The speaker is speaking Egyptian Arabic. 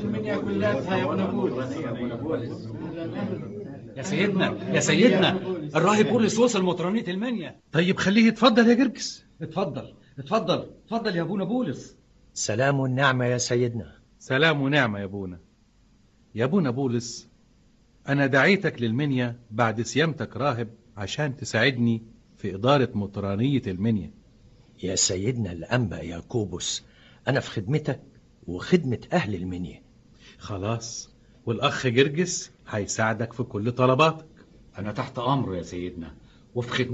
المنيا كلها يا ابن بولس يا سيدنا يا سيدنا الراهب بولس وصل مطرانية المنيا طيب خليه يتفضل يا جرجس اتفضل اتفضل اتفضل يا ابونا بولس سلام والنعمة يا سيدنا سلام ونعمة يا ابونا يا ابونا بولس انا دعيتك للمنيا بعد سيامتك راهب عشان تساعدني في إدارة مطرانية المنيا يا سيدنا الأنبا ياكوبوس أنا في خدمتك وخدمة أهل المنيا خلاص والأخ جرجس هيساعدك في كل طلباتك أنا تحت أمره يا سيدنا وفي خدمة